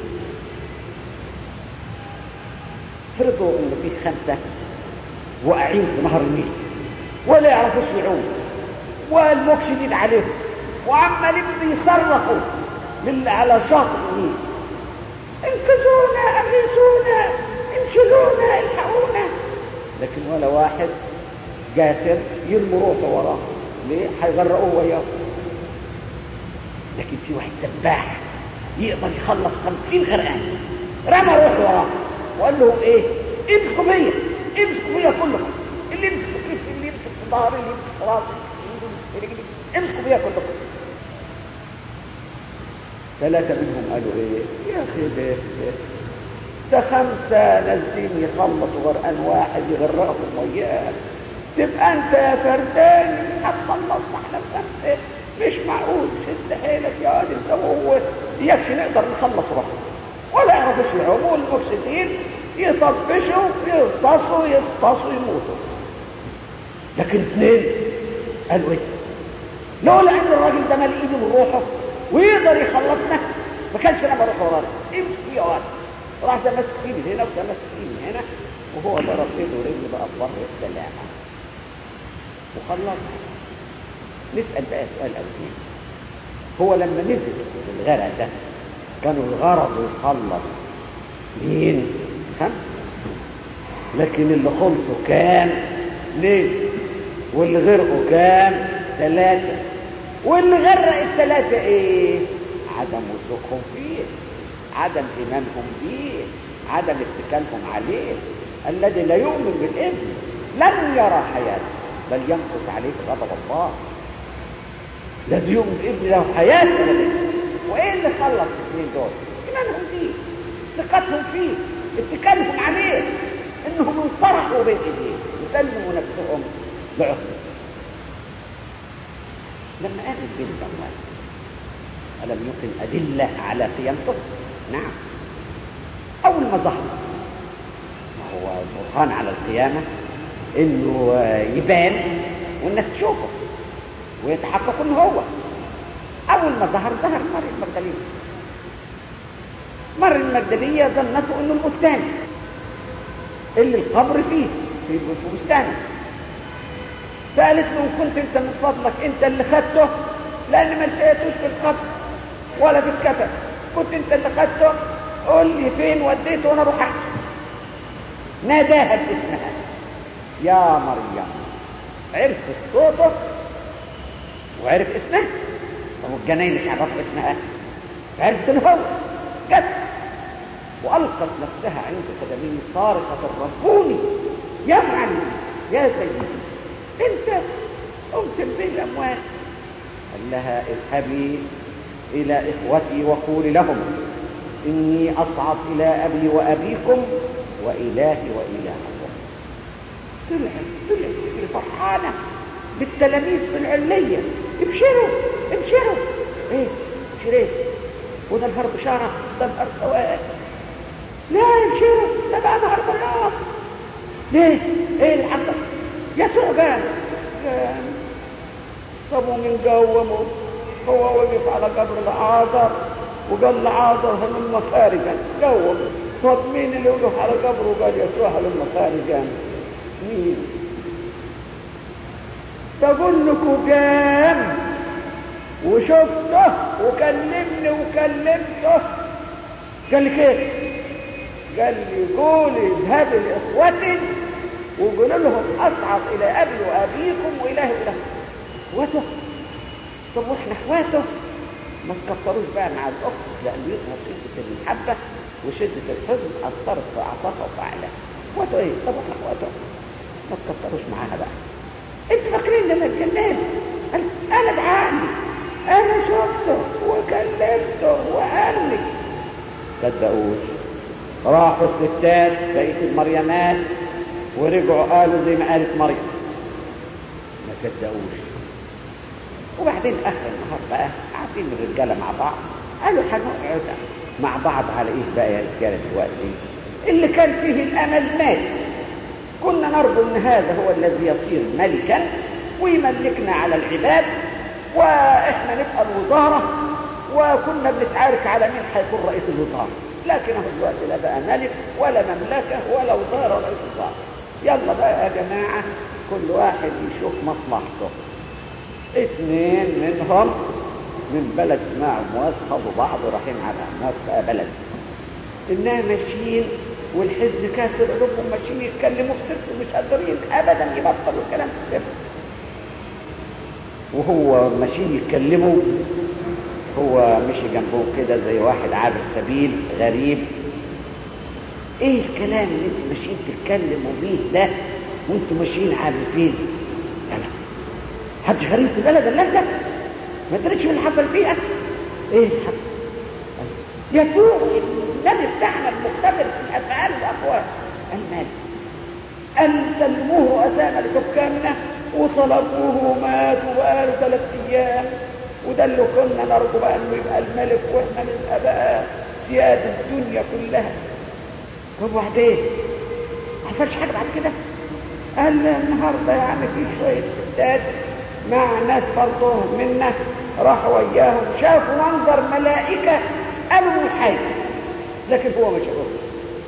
فرضوا إن في خمسة واقعين في نهر النيل ولا يعرفوش يعوم والموج شديد عليهم وعمالين بيصرخوا للي على شاطئ النيل انقذونا اغيثونا انشلونا الحقونا لكن ولا واحد جاسر يرمي روحه وراه ليه هيغرقوه وياه لكن في واحد سباح يقدر يخلص خمسين غرقان رمى روحه وراه وقال لهم ايه امسكوا فيا امسكوا فيا كلكم اللي يمسك في كتفي اللي يمسك في ظهري اللي يمسك في راسي اللي يمسك في رجلي امسكوا فيا كلكم ثلاثة منهم قالوا ايه يا اخي ده ده خمسة نازلين يخلصوا غرقان واحد يغرقهم وياه تبقى انت يا فردان هتخلصنا احنا بخمسة مش معقول شد حيلك يا واد انت وهو يكفي نقدر نخلص روحنا ولا يعرفوش يعوموا المفسدين يطبشوا يغطسوا يغطسوا يموتوا لكن اثنين قالوا ايه لولا ان الراجل ده مال ايده من روحه ويقدر يخلصنا ما كانش انا بروح وراه امسك فيه وقت راح ده ماسك فيه من هنا وده ماسك فيه من هنا وهو ضرب ايده ورجله بقى في بر السلامه وخلص نسال بقى سؤال او اثنين هو لما نزل الغرق ده كانوا الغرض يخلص مين خمسه لكن اللي خلصوا كام اثنين واللي غرقوا كام ثلاثه واللي غرق الثلاثه ايه عدم وثوقهم فيه عدم ايمانهم به عدم اتكالهم عليه الذي لا يؤمن بالابن لن يرى حياته بل ينقص عليه غضب الله الذي يؤمن بالابن له حياه وايه اللي خلص الاثنين دول ايمانهم فيه ثقتهم فيه اتكالهم عليه انهم انطرحوا بين ايديه وسلموا نفسهم لعقله لما قال البنت الله ألم يكن أدلة على قيامته نعم أول ما ظهر ما هو البرهان على القيامة إنه يبان والناس تشوفه ويتحقق إنه هو أول ما ظهر ظهر مريم المجدلية مريم المجدلية ظنته إنه البستان اللي القبر فيه في بستانه فقالت له كنت انت من فضلك انت اللي خدته لان ما لقيتوش في القبر ولا في الكفن كنت انت اللي خدته قول لي فين وديته وانا اروح احكي ناداها باسمها يا مريم عرفت صوته وعرف اسمها طب الجناين مش عرفوا اسمها فعرفت انه هو جت والقت نفسها عند قدميه صارخه ربوني يا معلم يا سيدي انت قمت بين الاموات قال لها اذهبي الى اخوتي وقولي لهم اني اصعد الى ابي وابيكم والهي والهكم طلعت طلعت فرحانه بالتلاميذ في العليه ابشروا ابشروا ايه ابشر ايه وده نهار بشاره ده نهار سواد لا ابشروا ده بقى نهار بياض ليه ايه اللي حصل يسوع قال طب ومن قومه هو وقف على قبر العاذر وقال لعاذر هلم خارجا قوم طب مين اللي وقف على قبره وقال يسوع هلم خارجا مين بقول لكم قام وشفته وكلمني وكلمته قال لي كيف قال لي قولي اذهبي لاخوتي وقولوا لهم اصعد الى ابي وابيكم والهي والهكم اخوته طب واحنا اخواته ما تكتروش بقى مع الاخت لان يظهر شده المحبه وشده الحزن اثرت في اعصابها وفعلها اخواته ايه طب احنا اخواته ما تكتروش معاها بقى انت فاكرين ان انا اتجننت انا بعقلي انا شفته وكلمته وقال لي صدقوش راحوا الستات بقيه المريمات ورجعوا قالوا زي ما قالت مريم ما صدقوش وبعدين اخر النهار بقى قاعدين الرجاله مع بعض قالوا هنقعد مع بعض على ايه بقى يا رجاله دلوقتي اللي كان فيه الامل مات كنا نرجو ان هذا هو الذي يصير ملكا ويملكنا على العباد واحنا نبقى الوزاره وكنا بنتعارك على مين هيكون رئيس الوزاره لكنه دلوقتي لا بقى ملك ولا مملكه ولا وزاره ولا رئيس وزاره يلا بقى يا جماعه كل واحد يشوف مصلحته اثنين منهم من بلد اسمها عمواس خدوا بعض ورايحين على عمواس بقى بلد انها ماشيين والحزن كاسر قلوبهم ماشيين يتكلموا في سر ومش قادرين ابدا يبطلوا الكلام في سر وهو ماشيين يتكلموا هو مشي جنبهم كده زي واحد عابر سبيل غريب ايه الكلام اللي انتوا ماشيين تتكلموا بيه ده وانتوا ماشيين عابسين يلا حدش غريب في البلد الا انت ما تدريش من اللي حصل فيها ايه اللي حصل يسوع النبي بتاعنا المقتدر في الافعال والاقوال المال ان سلموه اسامه لحكامنا وصلبوه ومات وبقاله ثلاث ايام وده اللي كنا نرجو بقى انه يبقى الملك واحنا نبقى بقى سياد الدنيا كلها طب وبعدين ما حصلش حاجه بعد كده قال النهارده يعني في شويه ستات مع ناس برضه منا راحوا وياهم شافوا منظر ملائكه قالوا حي لكن هو ما شافوش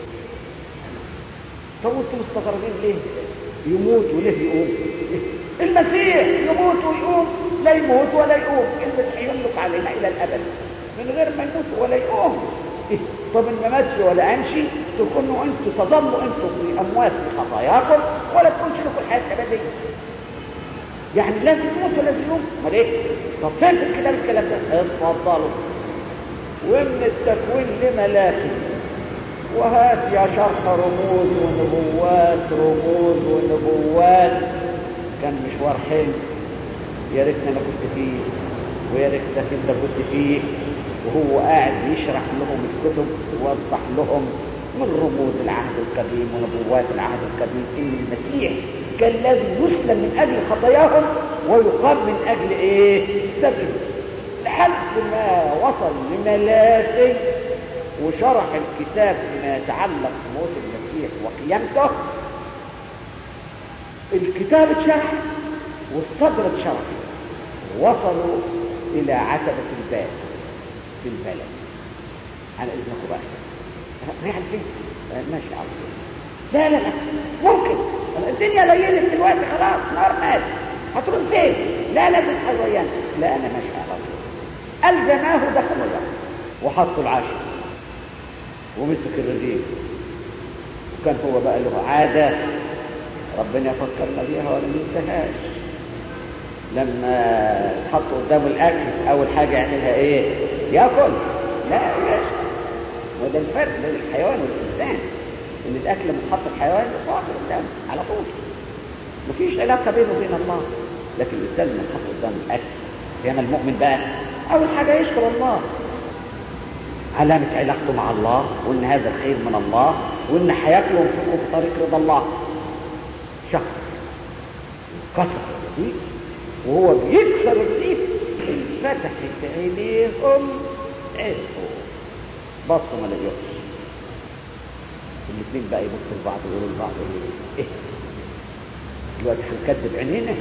طب انتوا مستغربين ليه يموت وليه يقوم المسيح يموت ويقوم لا يموت ولا يقوم المسيح يملك علينا الى الابد من غير ما يموت ولا يقوم إيه؟ طب ان ما ماتش ولا قامش تكونوا انتوا تظلوا انتوا في اموات في خطاياكم ولا تكونش لكم الحياه الابديه يعني لازم يموت ولازم يقوم امال ايه طب فين في الكتاب الكلام ده اتفضلوا ومن التكوين لملاخي وهات يا شرح رموز ونبوات رموز ونبوات كان مشوار حلو يا ريتني انا كنت فيه ويا ريتك انت كنت فيه وهو قاعد يشرح لهم الكتب ويوضح لهم من رموز العهد القديم ونبوات العهد القديم ان المسيح كان لازم يسلم من اجل خطاياهم ويقام من اجل ايه؟ سبيل لحد ما وصل لملاخي وشرح الكتاب فيما يتعلق بموت المسيح وقيامته الكتاب اتشرح والصدر اتشرح وصلوا الى عتبة الباب في البلد على اذنكم بقى رايح فين ماشي على طول لا لا لا ممكن الدنيا ليلت دلوقتي خلاص نار مات هتروح فين لا لازم حضيان لا انا ماشي على طول الزماه دخل الوقت وحطوا العشاء ومسك الرغيف وكان هو بقى له عادة ربنا يفكرنا بيها ولا ننساهاش لما تحط قدامه الأكل أول حاجة يعملها إيه؟ ياكل لا يا وده الفرق بين الحيوان والإنسان إن الأكل لما تحط الحيوان يقعد قدامه على طول مفيش علاقة بينه وبين الله لكن الإنسان لما تحط قدامه الأكل سيما المؤمن بقى أول حاجة يشكر الله علامة علاقته مع الله وإن هذا الخير من الله وإن حياته ينفقه في طريق رضا الله شهر كسر الرغيف وهو بيكسر الرغيف انفتحت عينيهم عرفوا بصوا ما لقيوش الاثنين بقى يبصوا لبعض ويقولوا لبعض ايه دلوقتي هنكذب عينينا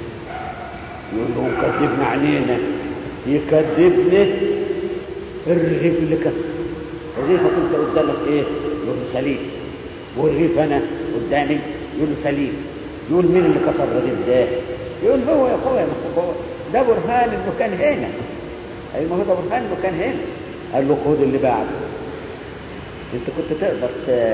يقول لهم كذبنا عينينا يكذبنا الرغيف اللي كسر الرغيفك انت قدامك ايه يقول له سليم والرغيف انا قدامي يقول له سليم يقول مين اللي كسر الرغيف ده يقول هو يا اخويا ما هو ده برهان انه كان هنا اي ما هو ده برهان انه كان هنا قال له خد اللي بعده انت كنت تقدر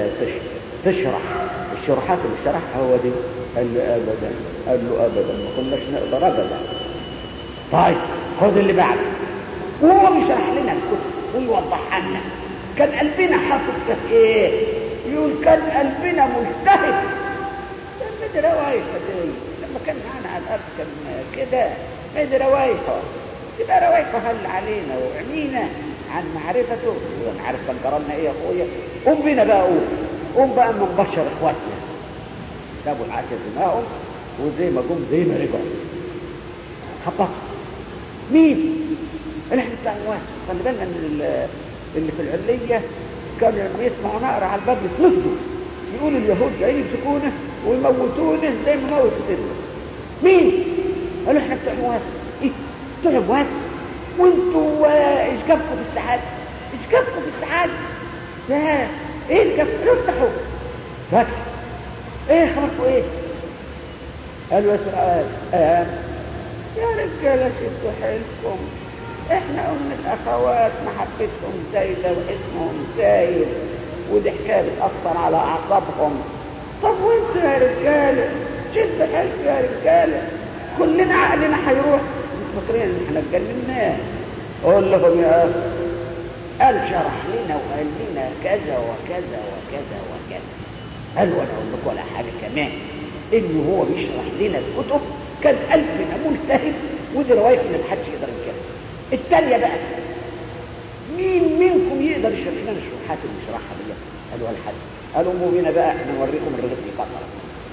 تشرح الشروحات اللي شرحها هو دي قال له ابدا قال له ابدا ما كناش نقدر ابدا طيب خد اللي بعده وهو بيشرح لنا الكتب ويوضحها لنا كان قلبنا حاصل في ايه يقول كان قلبنا مجتهد مدي روايحه دي لما كان معانا على الارض كان كده مدي روايحه تبقى روايحه هل علينا وعمينا عن معرفته وانا عارف كان جرالنا ايه يا اخويا قوم بينا بقى قوم قوم بقى من بشر اخواتنا سابوا العشاء دماغهم وزي ما جم زي ما رجعوا خبطوا مين احنا بتاع النواس خلي بالنا ان اللي في العليه كانوا لما يسمعوا نقر على الباب يتنفضوا يقولوا اليهود جايين يمسكونا ويموتونا زي ما موتوا سيدنا مين؟ قالوا احنا بتوع نواس ايه؟ بتوع نواس وانتوا ايش جابكم في السعاده؟ ايش جابكم في السعاده؟ لا ايه اللي جابكم؟ قالوا افتحوا فتح ايه خبركم ايه؟ قالوا يا سؤال آه. يا رجاله شدوا حيلكم احنا قلنا الاخوات محبتهم زايده واسمهم زايد ودي حكايه بتاثر على اعصابهم طب وانتوا يا رجاله شدوا حيلكم يا رجاله كلنا عقلنا هيروح انتوا فاكرين ان احنا اتجنناه قول لهم يا أخ قال شرح لنا وقال لنا كذا وكذا وكذا وكذا قال وانا اقول لك ولا حاجه كمان انه هو بيشرح لنا الكتب كان قلبنا ملتهب ودي روايه اللي محدش يقدر ينكرها الثانيه بقى مين منكم يقدر يشرح لنا الشروحات اللي بيشرحها دي قالوا ولا حد قالوا اموا بينا بقى احنا نوريكم الرغيف البقره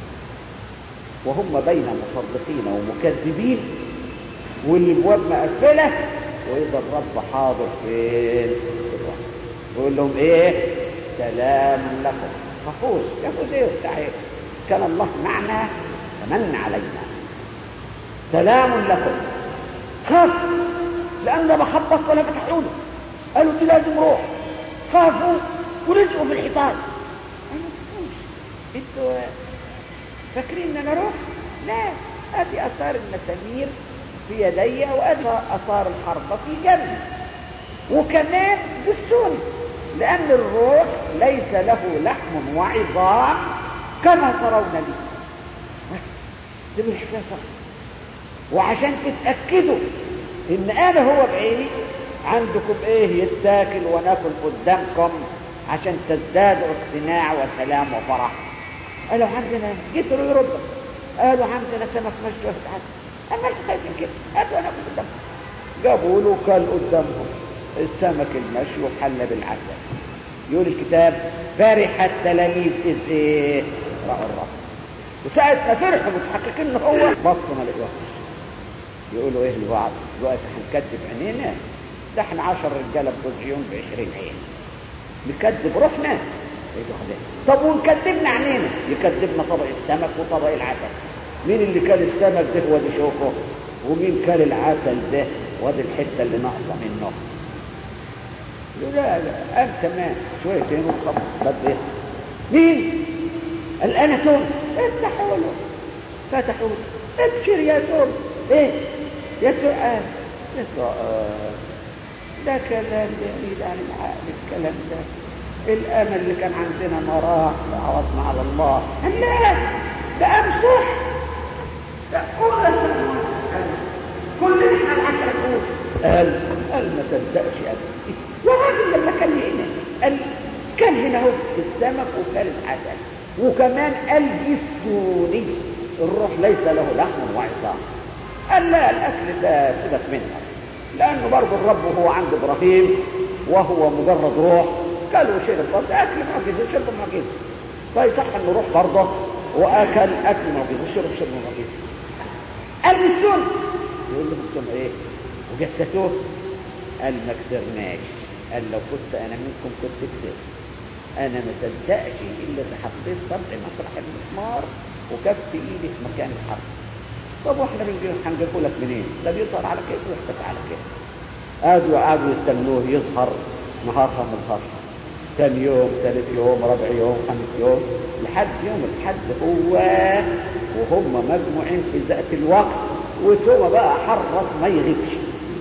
وهم بين مصدقين ومكذبين والابواب مقفله واذا الرب حاضر فين ويقول لهم ايه سلام لكم خفوز يقول ايه بتاع ايه كان الله معنا فمن علينا سلام لكم خاف لان بخبط ولا فتحوا له قالوا دي لازم روح خافوا ولزقوا في الحيطان انتوا فاكرين ان انا اروح لا ادي اثار المسامير في يدي وادي اثار الحربه في جنبي وكمان بالسوني لان الروح ليس له لحم وعظام كما ترون لي دي الحكايه صح وعشان تتاكدوا ان انا هو بعيني عندكم ايه يتاكل وناكل قدامكم عشان تزدادوا اقتناع وسلام وفرح قالوا عندنا جسر يرد قالوا عندنا سمك مشوي تعال اما انتوا خايفين كده هاتوا انا قدامكم جابوا له كل قدامهم السمك المشوي وحل بالعسل يقول الكتاب فرح التلاميذ اذ ايه راوا الرب وساعة ما فرحوا متحققين ان هو بصوا ما لقوهاش يقولوا ايه لبعض دلوقتي هنكذب عينينا ده احنا 10 رجاله بتوجيهم ب 20 عين نكذب روحنا طب ونكذبنا عينينا يكذبنا طبق السمك وطبق العسل مين اللي كان السمك ده هو اللي شوفه ومين كان العسل ده وادي الحته اللي ناقصه منه لا لا انت ما شويتين وصبر بده مين الان توم افتحوا له فتحوا ابشر يا توم ايه يسوع آه. يسوع آه. ده كلام بعيد عن العقل الكلام ده الامل اللي كان عندنا ما راح وعوضنا على الله لا ده امسح ده قول كل اللي احنا العسل قول قال قال ما صدقش ابدا وراجل لما كان هنا قال كان هنا هو السمك وكان العسل وكمان قال جسوني الروح ليس له لحم وعظام قال لا الاكل ده سيبك منه لانه برضه الرب هو عند ابراهيم وهو مجرد روح كل وشرب برضه اكل معجزه شرب معجزه فيصح انه روح برضه واكل اكل معجزه وشرب شرب معجزه قال بالسن يقول لهم انتم ايه وجسدوه قال ما كسرناش قال لو كنت انا منكم كنت كسرت انا ما صدقش الا اذا حطيت صبع مطرح المسمار وكف ايدي في مكان الحرب طب واحنا بنجيب هنجيبه لك منين ده بيظهر على كده ويختفي على كده قعدوا قعدوا يستنوه يظهر نهارها مظهر ثاني يوم ثالث يوم رابع يوم خامس يوم لحد يوم الحد هو وهم مجموعين في ذات الوقت وثم بقى حرص ما يغيبش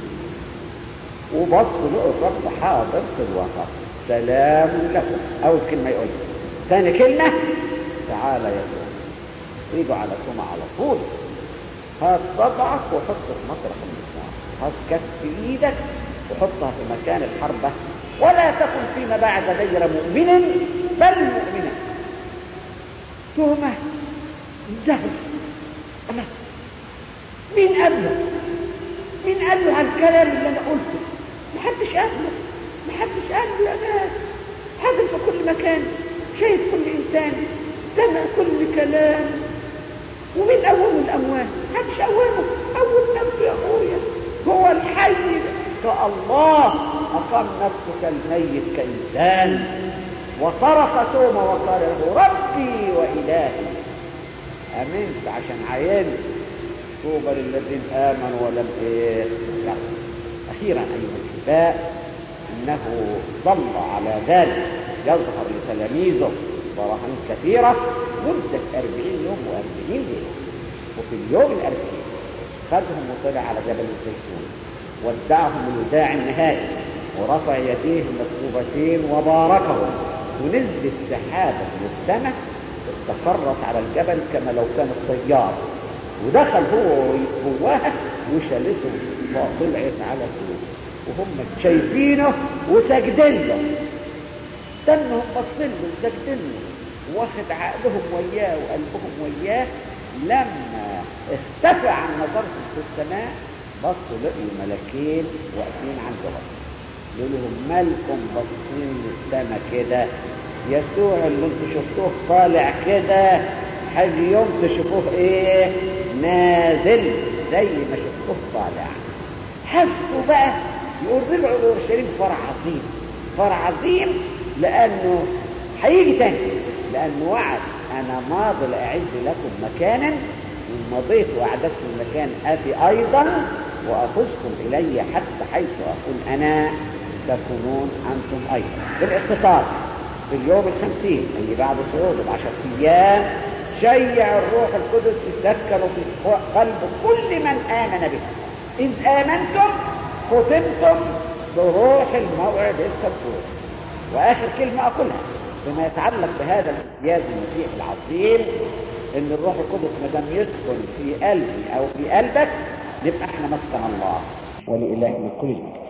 وبص لقوا الرب حاضر في الوسط سلام لكم اول كلمه يقول ثاني كلمه تعالى يا توم ايده على توم على طول هات صبعك وحطه في مطرح المسمار هات كف ايدك وحطها في مكان الحربة ولا تكن فيما بعد غير مؤمن بل مؤمنا تهمة انزهر الله مين قال له مين قال له على الكلام اللي انا قلته محدش قال له محدش قال له يا ناس حاضر في كل مكان شايف كل انسان سمع كل كلام ومين أول الأموات محدش أوله أول نفسه يا أخويا هو الحي كالله أقام نفسه كالميت كإنسان وصرخ توما وقال له ربي وإلهي أمنت عشان عينت طوبى للذين آمنوا ولم إيه يرضوا أخيرا أيها الأحباء إنه ظل على ذلك يظهر لتلاميذه براهين كثيرة مدة أربعين يوم وأربعين ليلة وفي اليوم الأربعين خدهم وطلع على جبل الزيتون ودعهم الوداع النهائي ورفع يديه مكتوبتين وباركهم ونزلت سحابة من السماء استقرت على الجبل كما لو كانت طيارة ودخل هو جواها وشالته وطلعت على طول وهم شايفينه وساجدين له تنهم باصين له وساجدين له واخد عقلهم وياه وقلبهم وياه لما استفى عن نظرهم في السماء بصوا لقيوا ملكين واقفين عندهم يقول لهم مالكم باصين للسماء كده يسوع اللي انتوا شفتوه طالع كده هيجي يوم تشوفوه ايه نازل زي ما شفتوه طالع حسوا بقى يقول رجعوا لاورشليم فرح عظيم فرح عظيم لانه هيجي تاني لانه وعد انا ماضي لاعد لكم مكانا ان مضيت واعددت المكان اتي ايضا واخذكم الي حتى حيث اكون انا تكونون انتم ايضا بالاختصار في اليوم الخمسين اللي بعد صعوده بعشرة ايام شيع الروح القدس يسكن في قلب كل من امن به اذ امنتم ختمتم بروح الموعد القدوس واخر كلمه اقولها بما يتعلق بهذا الامتياز المسيح العظيم ان الروح القدس ما دام يسكن في قلبي او في قلبك نبقى احنا مسكن الله ولالهنا كل المجد